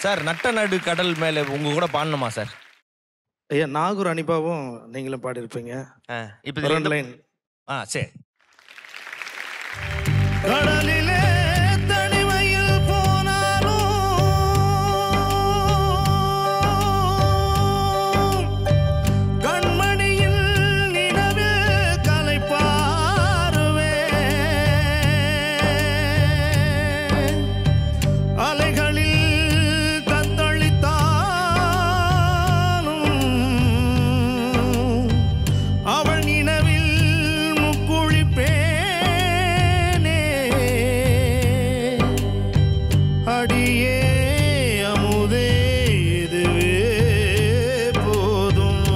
Sir நட்ட நடு கடல் மேலே உங்க கூட பாடணுமா சார் ஐயா நாகூர் அனிபாவும் நீங்களும் பாடியிருப்பீங்க இப்போ இதுல ரெண்டு எந்த- லைன் ஆ சரி கடலிலே தனிமையில் போனாலும் கண்மணியில் நிலவில் கலைப்பாருவே அலைகளில் தத்தளித்தாலும் அவள் நினைவில் முக்குழிப்பேனே அடியே அமுதே இதுவே போதும்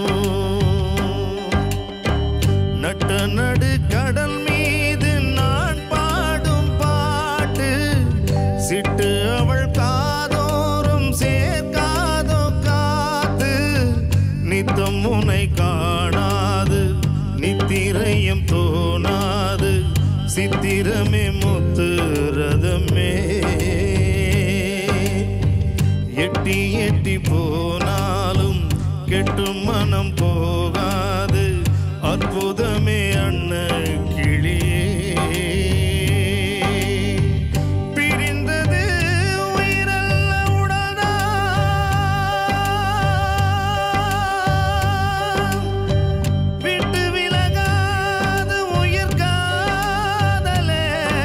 நட்ட நடு கடல் மீது நான் பாடும் பாட்டு சிட்டு அவள் காதோறும் சேர்க்காதோ காத்து நித்தம் உனை காணாது நித்திரையும் தோணாது சித்திரமே முத்து ரதமே எட்டி எட்டி போனாலும் கெட்டும் மனம் போகாது அற்புதமே அண்ண கிளியே பிரிந்தது உயிரல்ல உடல்தான். விட்டு விலகாது உயிர் காதலே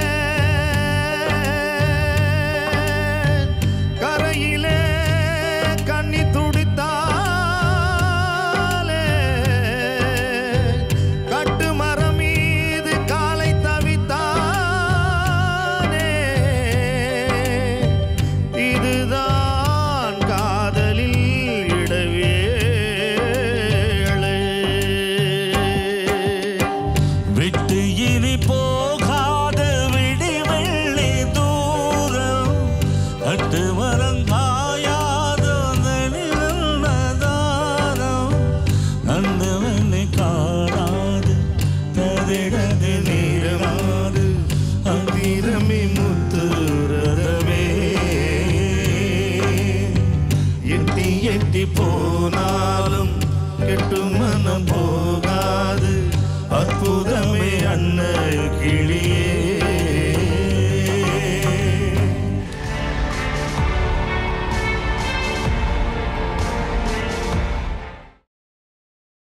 கரையிலே கண்ணி துடித்தாலே கட்டு மரம் மீது காலை தவித்தானே இதுதான் காதலில் இடவேளை விட்டு இனி போகாத விடி வெள்ளி தூரம் அட்டு மரங்காயாத தாரம் அந்த வெள்ளி காணாது ததிடது நீரமாது அந்திரமே முத்துரதவே எட்டி எட்டி போனாலும் கெட்டு மனம் போகாது அற்புதமே அண்ண கிளியே